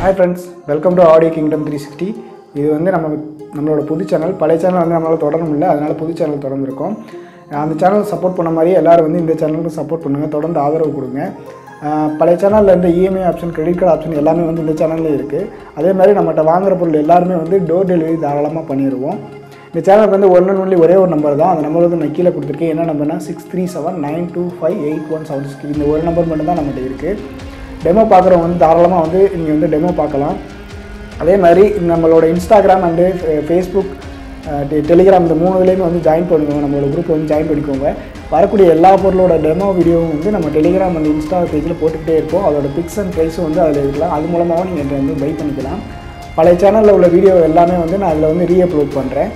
Hi friends welcome to audio kingdom three sixty இது வந்து நம்ம நம்மளோட புது சேனல் பழைய சேனல் வந்து நம்மளால் தொடர முடியல அதனால் புது சேனல் தொடர்ந்துருக்கோம் அந்த சேனல் சப்போர்ட் பண்ண மாதிரி எல்லாரும் வந்து இந்த சேனலுக்கு சப்போர்ட் பண்ணுங்கள் தொடர்ந்து ஆதரவு கொடுங்க அஹ் பழைய சேனலில் இருந்த EMI option credit card option எல்லாமே வந்து இந்த சேனல்லே இருக்குது அதே மாதிரி நம்மகிட்ட வாங்குற பொருள் எல்லாருமே வந்து டோர் டெலிவரி தாராளமாக பண்ணிடுவோம் இந்த சேனலுக்கு வந்து ஒன் அண்ட் ஒன்லி ஒரே ஒரு நம்பர் தான் அந்த நம்பர் வந்து நான் கீழே கொடுத்துருக்கேன் என்ன நம்பர்னா six three seven nine two five eight one seven six இந்த ஒரு நம்பர் மட்டும் தான் நம்மகிட்ட இருக்குது டெமோ பார்க்குறவங்க வந்து தாராளமாக வந்து நீங்கள் வந்து டெமோ பார்க்கலாம் அதே மாதிரி நம்மளோட இன்ஸ்டாகிராம் அண்டு ஃபேஸ்புக் டெலிகிராம் இந்த மூணு இதுலேயுமே வந்து ஜாயின் பண்ணிக்கோங்க நம்மளோட குரூப் வந்து ஜாயின் பண்ணிக்கோங்க வரக்கூடிய எல்லா பொருளோட டெமோ வீடியோவும் வந்து நம்ம டெலிகிராம் அண்ட் இன்ஸ்டா பேஜில் போட்டுக்கிட்டே இருப்போம் அதோட பிக்ஸ் அண்ட் ப்ரைஸும் வந்து அதில் இருக்கலாம் அது மூலமாகவும் நீங்கள் வந்து பை பண்ணிக்கலாம் பழைய சேனலில் உள்ள வீடியோ எல்லாமே வந்து நான் அதில் வந்து ரீஅப்லோட் பண்ணுறேன்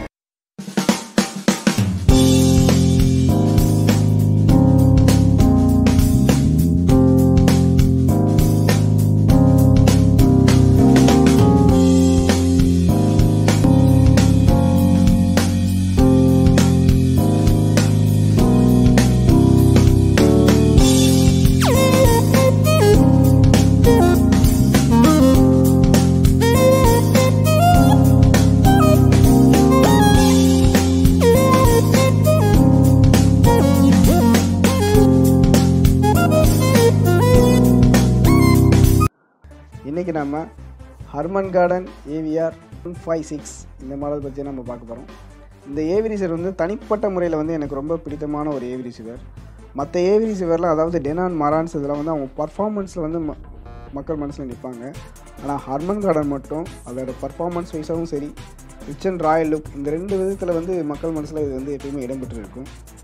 இன்றைக்கி நம்ம Harman Kardon AVR one five six இந்த மாடல் பற்றி நம்ம பார்க்க போகிறோம் இந்த ஏவி ரிசீவர் வந்து தனிப்பட்ட முறையில் வந்து எனக்கு ரொம்ப பிடித்தமான ஒரு ஏவி ரிசீவர் மற்ற ஏவி ரிசீவரில் அதாவது டெனான் மரான்ஸ் இதெல்லாம் வந்து அவங்க பர்ஃபார்மன்ஸில் வந்து ம மக்கள் மனசில் நிற்பாங்க ஆனால் ஹர்மன் கார்டன் மட்டும் அதோட பர்ஃபார்மன்ஸ் வைஸாகவும் சரி ரிச் அண்ட் ராயல் லுக் இந்த ரெண்டு விதத்தில் வந்து மக்கள் மனசில் இது வந்து எப்பயுமே இடம்பெற்று இருக்கும்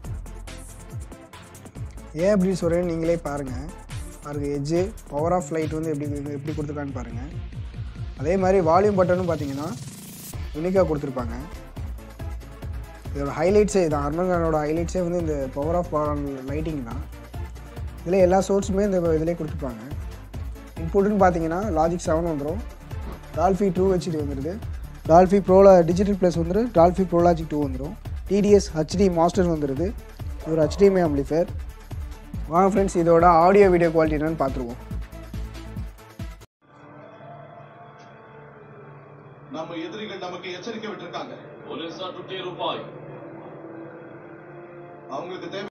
ஏன் அப்படி சொல்கிறேன்னு நீங்களே பாருங்கள் பாருங்கள் எட்ஜு பவர் ஆஃப் லைட் வந்து எப்படி எப்படி கொடுத்துருக்கான்னு பாருங்கள் அதே மாதிரி வால்யூம் பட்டனும் பார்த்தீங்கன்னா யூனிக்காக கொடுத்துருப்பாங்க இதோட ஹைலைட்ஸே தான் அர்மன்கானோட ஹைலைட்ஸே வந்து இந்த பவர் ஆஃப் லைட்டிங் தான் இதில் எல்லா சோர்ஸுமே இந்த இதிலே கொடுத்துருப்பாங்க இன்புட்டுன்னு பார்த்தீங்கன்னா லாஜிக் செவன் வந்துடும் டால்ஃபி டூ ஹெச்டி வந்துடுது டால்ஃபி ப்ரோலா டிஜிட்டல் ப்ளஸ் வந்துடும் டால்ஃபி ப்ரோலாஜிக் டூ வந்துடும் டிடிஎஸ் ஹச்டி மாஸ்டர் வந்துடுது இது ஒரு ஹச்டிஎம்ஐ ஆம்பிளிஃபயர் வாங்க ஃப்ரெண்ட்ஸ் இதோட ஆடியோ வீடியோ குவாலிட்டி என்னன்னு பார்த்துருவோம் நம்ம எதிரிகள் நமக்கு எச்சரிக்கை விட்டிருக்காங்க Polisa tutti rupai. அவங்களுக்கு தேவை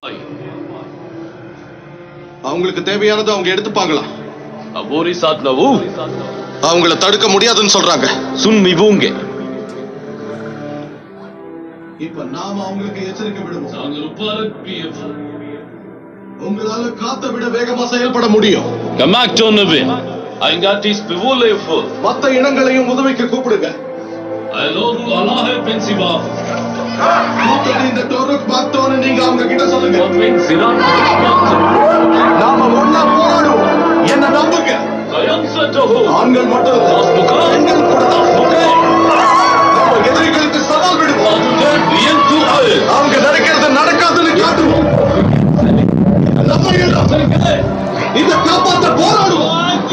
அவங்களுக்கு தேவையானது அவங்க எடுத்துப்பாங்களா Avori saat navu. அவங்கள தடுக்க முடியாதுன்னு சொல்றாங்க Sun mivunge. இப்ப நாம அவங்களுக்கு எச்சரிக்கை விடுவோம் Sang ruparat PF. உங்களால காத்த விட வேகமா செயல்பட முடியும் Kamak tonabin. Aingatis pivule full. மத்த இனங்களையும் உதவிக்கு கூப்பிடுங்க Aloru alahe pensiva. கூப்பிட்டு இந்த டோருக் பார்த்தோன்னு நீங்க அவங்க கிட்ட சொல்லுங்க Patwin siran. நாம ஒன்னா போராடுவோம் என்ன நம்புங்க Kayam satohu. ஆண்கள் மட்டும் இல்ல, Asmuka. பெண்கள் கூட தான். Okay. நம்ம எதிரிகளுக்கு சவால் விடுவோம் Patuke bien tu al. அவங்க நினைக்கிறது நடக்காதுன்னு காட்டுவோம் நம்ம இடம் இத காப்பாற்ற போராடுவோம்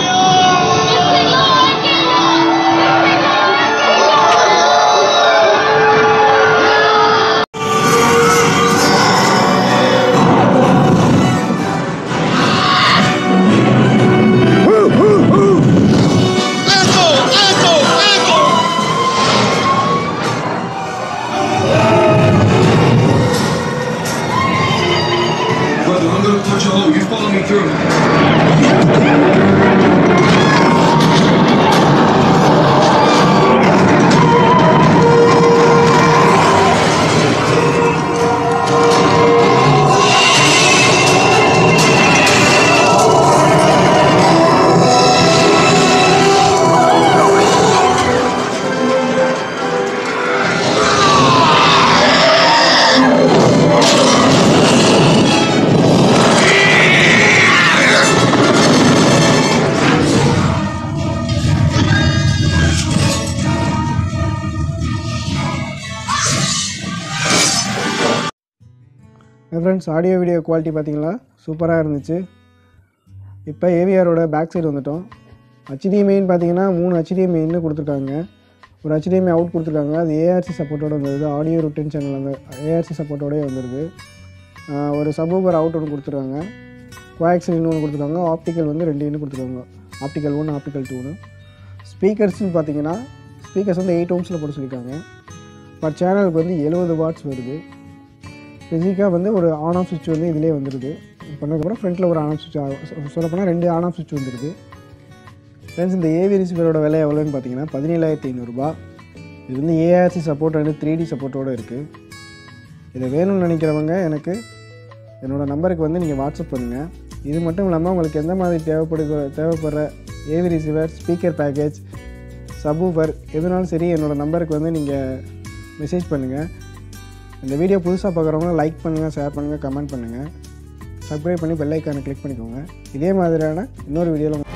Brother, I'm gonna put you home. You follow me through. Friends audio video quality பார்த்தீங்களா சூப்பராக இருந்துச்சு இப்போ ஏவிஆரோட பேக் சைடு வந்துட்டோம் ஹச்டிஎம்ஐன்னு பார்த்தீங்கன்னா மூணு ஹச்டிஎம்ஐன்னு கொடுத்துருக்காங்க ஒரு ஹச்டிஎம்ஐ அவுட் கொடுத்துருக்காங்க அது ஏஆர்சி சப்போர்ட்டோட வந்துருது ஆடியோ ரிட்டன் சேனல் அந்த ஏஆர்சி சப்போர்ட்டோடய வந்துருது ஆஹ் ஒரு சபூபர் அவுட் ஒன்று கொடுத்துருக்காங்க கோஆக்சல் இன்னொன்று கொடுத்துருக்காங்க ஆப்டிக்கல் வந்து ரெண்டு இன்னும் கொடுத்துருக்காங்க ஆப்டிக்கல் ஒன்று ஆப்டிக்கல் டூன்னு ஸ்பீக்கர்ஸ்னு பார்த்தீங்கன்னா ஸ்பீக்கர்ஸ் வந்து எயிட் ஓம்ஸில் போட சொல்லியிருக்காங்க பட் சேனலுக்கு வந்து எழுபது வாட்ஸ் வருது ஃபிசிக்காக வந்து ஒரு ஆன் ஆஃப் சுவிட்ச் வந்து இதிலே வந்துடுது பண்ணதுக்கப்புறம் ஃப்ரண்ட்டில் ஒரு ஆன் ஆஃப் சுவிட்ச் சொல்லப்போனால் ரெண்டு ஆன் ஆஃப் சுவிட்ச் வந்துடுது ஃப்ரெண்ட்ஸ் இந்த ஏவி ரிசீவரோட விலை எவ்வளோன்னு பார்த்தீங்கன்னா பதினேழாயிரத்தி ஐநூறுரூபா இது வந்து ARC support and three D சப்போர்ட்டோடு இருக்குது இதை வேணும்னு நினைக்கிறவங்க எனக்கு என்னோடய நம்பருக்கு வந்து நீங்கள் வாட்ஸ்அப் பண்ணுங்கள் இது மட்டும் இல்லாமல் உங்களுக்கு எந்த மாதிரி தேவைப்படுகிற தேவைப்படுற AV receiver speaker package subwoofer எதுனாலும் சரி என்னோடய நம்பருக்கு வந்து நீங்கள் மெசேஜ் பண்ணுங்கள் இந்த வீடியோ புதுசாக பார்க்குறவங்க லைக் பண்ணுங்கள் ஷேர் பண்ணுங்கள் கமெண்ட் பண்ணுங்கள் சப்ஸ்கிரைப் பண்ணி பெல் ஐக்கானை கிளிக் பண்ணிக்கோங்க இதே மாதிரியான இன்னொரு வீடியோவில்